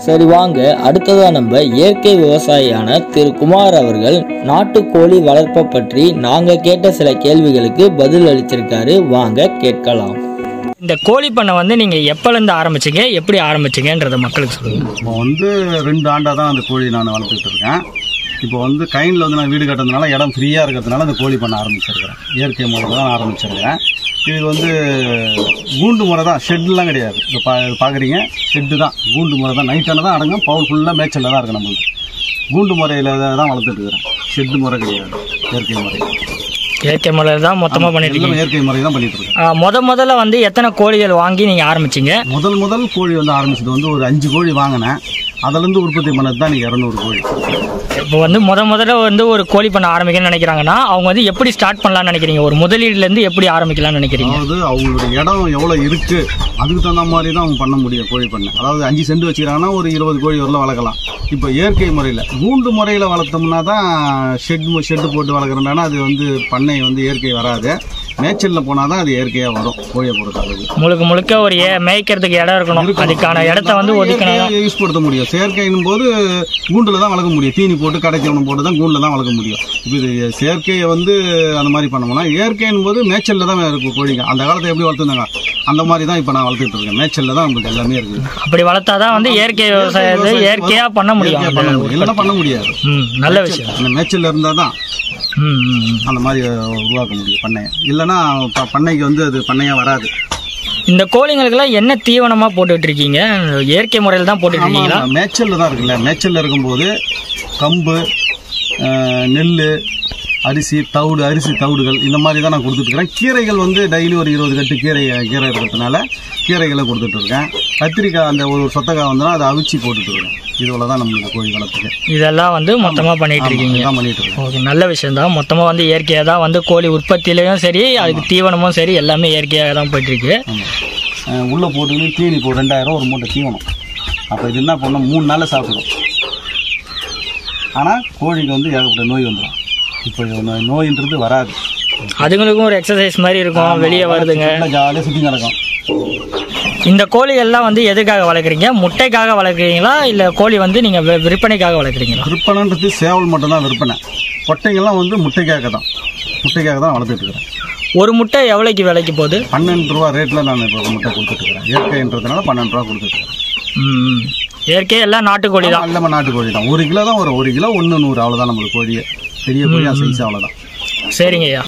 சரி வாங்க அடுத்ததா நம்ம இயற்கை விவசாயியான திரு குமார் அவர்கள் நாட்டுக்கோழி வளர்ப்பை பற்றி நாங்க கேட்ட சில கேள்விகளுக்கு பதில் அளிச்சிருக்காரு வாங்க கேட்கலாம் இந்த கோழி பண்ணை வந்து நீங்கள் எப்போலேருந்து ஆரம்பிச்சீங்க எப்படி ஆரம்பிச்சீங்கன்றத மக்களுக்கு சொல்லுங்கள் இப்போ வந்து ரெண்டு ஆண்டாக தான் அந்த கோழி நான் வளர்த்துட்டு இருக்கேன் இப்போ வந்து கைனில் வந்து நான் வீடு கட்டுறதுனால இடம் ஃப்ரீயாக இருக்கிறதுனால அந்த கோழி பண்ண ஆரம்பிச்சிருக்கிறேன் இயற்கை முறையில் தான் ஆரம்பிச்சிருக்கிறேன் இது வந்து கூண்டு முறை தான் ஷெட்லாம் கிடையாது இப்போ பா பார்க்குறீங்க ஷெட்டு தான் கூண்டு முறை தான் நைட்டான தான் அடங்கும் பவுல் ஃபுல்லாக மேய்ச்சலில் தான் இருக்குது நம்மளுக்கு கூண்டு முறையில் தான் வளர்த்துட்டு இருக்கிறேன் ஷெட்டு முறை கிடையாது இயற்கை முறை இயற்கை முறையில் தான் மொத்தமாக பண்ணிட்டு எல்லாமே இருக்கீங்க இயற்கை முறை தான் பண்ணிட்டு இருக்கேன் ஆ, முத முதல்ல வந்து எத்தனை கோழிகள் வாங்கி நீங்கள் ஆரம்பிச்சீங்க முதல் முதல் கோழி வந்து ஆரம்பிச்சது வந்து ஒரு அஞ்சு கோழி வாங்கினேன் அதுலேருந்து உற்பத்தி பண்ணது தான் இன்றைக்கி இரநூறு கோழி இப்போ வந்து முத முதல்ல வந்து ஒரு கோழி பண்ண ஆரம்பிக்கணும்னு நினைக்கிறாங்கன்னா அவங்க வந்து எப்படி ஸ்டார்ட் பண்ணலாம்னு நினைக்கிறீங்க ஒரு முதலீடுலேருந்து எப்படி ஆரம்பிக்கலாம்னு நினைக்கிறீங்க அதாவது அவங்களுடைய இடம் எவ்வளோ இருக்கு அதுக்கு தகுந்த மாதிரி தான் அவங்க பண்ண முடியும் கோழி பண்ணை அதாவது அஞ்சு சென்ட் வச்சுக்கிறாங்கன்னா ஒரு இருபது கோழி வரலாம் வளர்க்கலாம் இப்போ இயற்கை முறையில் கூண்டு முறையில் வளர்த்தோம்னா தான் ஷெட் ஷெட்டு போட்டு வளர்க்குறோம்னா அது வந்து பண்ணை வந்து இயற்கை வராது மேய்ச்சலில் போனால் தான் அது இயற்கையாக வரும் கோழியை பொறுத்தளவுக்கு முழுக்க முழுக்க ஒரு ஏ மேய்க்கிறதுக்கு இடம் இருக்கணும் அதுக்கான இடத்த வந்து ஒதுக்கணும் யூஸ் படுத்த முடியும் செயற்கையின் போது கூண்டில் தான் வளர்க்க முடியும் தீனி போட்டு கடைத்தவனம் போட்டு தான் கூண்டில் தான் வளர்க்க முடியும் இப்போ இது செயற்கையை வந்து அந்த மாதிரி பண்ணோம்னா இயற்கையின் போது மேய்ச்சலில் தான் இருக்கும் கோழிங்க அந்த காலத்தை எப்படி வளர்த்துருந்தாங்க அந்த மாதிரி தான் இப்போ நான் வளர்த்துட்டு இருக்கேன் மேய்ச்சலில் தான் நம்மளுக்கு எல்லாமே இருக்குது அப்படி வளர்த்தாதான் வந்து இயற்கை விவசாயத்தை இயற்கையாக பண்ண முடியும் இயற்கையா பண்ண முடியும் இல்லைன்னா பண்ண முடியாது ம் நல்ல விஷயம் அந்த மேய்ச்சலில் இருந்தால் தான் ம் ம் ம். அந்த மாதிரி உருவாக்க முடியும் பண்ணையை இல்லைன்னா ப- பண்ணைக்கு வந்து அது பண்ணையாக வராது இந்த கோழிங்களுக்கெல்லாம் என்ன தீவனமா போட்டுட்டு இருக்கீங்க இயற்கை முறையில் தான் போட்டுட்டு இருக்கீங்களா ஆமாம் மேய்ச்சலில் தான் இருக்குல்ல மேய்ச்சலில் இருக்கும்போது கம்பு நெல் அரிசி தவிடு அரிசி தவிடுகள் இந்த மாதிரி தான் நான் கொடுத்துட்ருக்கேன் கீரைகள் வந்து டெய்லி ஒரு இருபது கட்டு கீரை கீரை இருக்கிறதுனால கீரைகளை கொடுத்துட்ருக்கேன் கத்திரிக்காய் அந்த ஒரு சொத்தக்காய் வந்தோன்னா அதை அவிச்சு போட்டுட்ருக்கேன் இதுவில் தான் நம்மளுக்கு கோழி வளர்த்துக்கு இதெல்லாம் வந்து மொத்தமா பண்ணிட்டு இருக்கீங்க தான் பண்ணிட்டு இருக்கேன் ஓகே நல்ல விஷயம் தான் மொத்தமாக வந்து இயற்கையாக தான் வந்து கோழி உற்பத்தியிலையும் சரி அதுக்கு தீவனமும் சரி எல்லாமே இயற்கையாக தான் போயிட்டு இருக்கு ஆமாம் உள்ளே போட்டுக்கிட்டு தீனி இப்போ ரெண்டாயிரம் ஒரு மூட்டை தீவனம் அப்போ இது என்ன பண்ணணும் மூணு நாளில் சாப்பிடும் ஆனால் கோழிக்கு வந்து ஏகப்பட்ட நோய் வந்துடும் இப்போ இது நோய்- நோயின்றது வராது அதுங்களுக்கும் ஒரு எக்ஸசைஸ் மாதிரி இருக்கும் வெளியே வருதுங்க ஜாலியாக சுற்றி நடக்கும் இந்த கோழிகள்லாம் வந்து எதுக்காக வளர்க்குறீங்க முட்டைக்காக வளர்க்குறீங்களா இல்லை கோழி வந்து நீங்கள் விற்பனைக்காக வளர்க்குறீங்களா விற்பனைன்றது சேவல் மட்டும்தான் விற்பனை கொட்டைங்கள்லாம் வந்து முட்டைக்காக தான் முட்டைக்காக தான் வளர்த்துட்டு இருக்கிறேன் ஒரு முட்டை எவ்வளோக்கு விலைக்கு போகுது பன்னெண்டு ரூபா ரேட்டில் நான் இப்போ முட்டை கொடுத்துட்டு இருக்கிறேன் இயற்கைன்றதுனால பன்னெண்டு ரூபா கொடுத்துட்டு இருக்கிறேன் ம் ம். இயற்கை எல்லாம் நாட்டுக்கோழி தான் எல்லாமே நாட்டு கோழி தான் ஒரு கிலோ தான் வரும் ஒரு கிலோ ஒன்று நூறு அவ்வளோதான் நம்மளுக்கு கோழியே பெரிய கோழியாக சைஸ் அவ்வளோதான் சரிங்க ஐயா